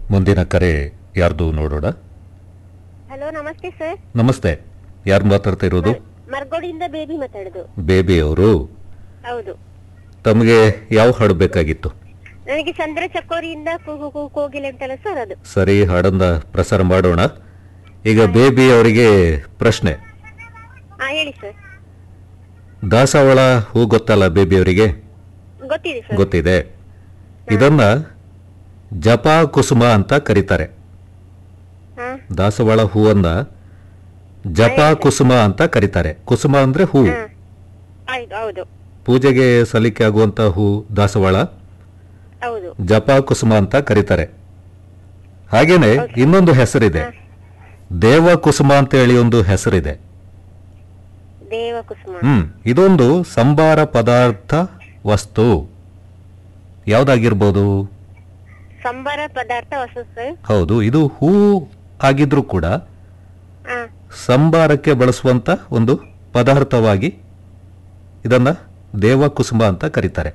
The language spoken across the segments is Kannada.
ಮುಂದಿನ ಕರೆ ಯಾರ್ದು ನೋಡೋಣ ಹಲೋ ನಮಸ್ತೆ ಸರ್ ನಮಸ್ತೆ ಯಾರು ಮಾತಾಡ್ತಾ ಇರೋದು ಮರ್ಗೋಡಿಯಿಂದ ಬೇಬಿ ಮಾತಾಡುದು ಬೇಬಿ ಅವರು ಹೌದು ತಮಗೆ ಯಾವ ಹಾಡು ಬೇಕಾಗಿತ್ತು ನನಗೆ ಚಂದ್ರ ಚಕೋರಿಯಿಂದ ಕೂಗು ಕೂಗು ಕೋಗಿಲೆ ಉಂಟಲ್ಲ ಸರ್ ಅದು ಸರಿ ಹಾಡನ್ನ ಪ್ರಸಾರ ಮಾಡೋಣ ಈಗ ಬೇಬಿ ಅವರಿಗೆ ಪ್ರಶ್ನೆ ಹಾ ಹೇಳಿ ಸರ್ ದಾಸವಾಳ ಹೂ ಗೊತ್ತಲ್ಲ ಬೇಬಿ ಅವರಿಗೆ ಗೊತ್ತಿದೆ ಸರ್ ಗೊತ್ತಿದೆ ಇದನ್ನ ಜಪ ಕುಸುಮ ಅಂತ ಕರೀತಾರೆ ಹಾ ದಾಸವಾಳ ಹೂವನ್ನ ಜಪ ಕುಸುಮ ಅಂತ ಕರೀತಾರೆ ಕುಸುಮ ಅಂದ್ರೆ ಹೂ ಹಾ ಆಯ್ತು ಹೌದು ಪೂಜೆಗೆ ಸಲ್ಲಿಕೆ ಆಗುವಂತ ಹೂ ದಾಸವಾಳ ಹೌದು ಜಪ ಕುಸುಮ ಅಂತ ಕರೀತಾರೆ ಹಾಗೇನೆ ಇನ್ನೊಂದು ಹೆಸರಿದೆ ದೇವ ಕುಸುಮ ಅಂತ ಹೇಳಿ ಒಂದು ಹೆಸರಿದೆ ದೇವ ಕುಸುಮ ಹ್ಮ್ ಇದೊಂದು ಸಂಬಾರ ಪದಾರ್ಥ ವಸ್ತು ಯಾವ್ದಾಗಿರ್ಬೋದು ಸಂಬಾರ ಪದಾರ್ಥ ಹೊಸ ಸರ್ ಹೌದು ಇದು ಹೂ ಆಗಿದ್ರೂ ಕೂಡ ಹಾ ಸಂಬಾರಕ್ಕೆ ಬಳಸುವಂತ ಒಂದು ಪದಾರ್ಥವಾಗಿ ಇದನ್ನ ದೇವ ಕುಸುಮ ಅಂತ ಕರೀತಾರೆ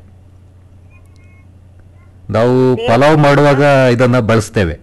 ನಾವು ಪಲಾವ್ ಮಾಡುವಾಗ ಇದನ್ನ ಬಳಸ್ತೇವೆ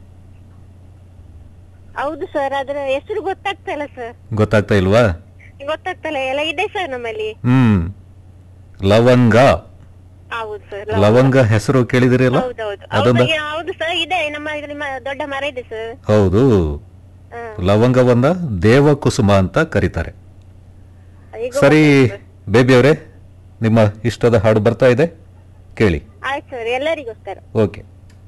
ಹೌದು ಸರ್ ಅದರ ಹೆಸರು ಗೊತ್ತಾಗ್ತಲ್ಲ ಸರ್ ಗೊತ್ತಾಗ್ತಾ ಇಲ್ವಾ ಗೊತ್ತಾಗ್ತಲ್ಲ ಎಲ್ಲ ಇದೆ ಸರ್ ನಮ್ಮಲ್ಲಿ ಹ್ಮ್ ಲವಂಗ ಹೌದು ಸರ್ ಲವಂಗ ಹೆಸರು ಕೇಳಿದಿರಲ್ಲ ಹೌದೌದು ಅದನ್ನ ಹೌದು ಹೌದು ಸರ್ ಇದೆ ನಮ್ಮ ನಿಮ್ಮ ದೊಡ್ಡ ಮರ ಇದೆ ಸರ್ ಹೌದು ಹಾ ಲವಂಗವನ್ನ ದೇವ ಕುಸುಮ ಅಂತ ಕರೀತಾರೆ ಈಗ ಸರಿ ಬೇಬಿ ಅವರೇ ನಿಮ್ಮ ಇಷ್ಟದ ಹಾಡು ಬರ್ತಾ ಇದೆ ಕೇಳಿ ಆಯ್ತು ಸರ್ ಎಲ್ಲರಿಗೋಸ್ಕರ ಓಕೆ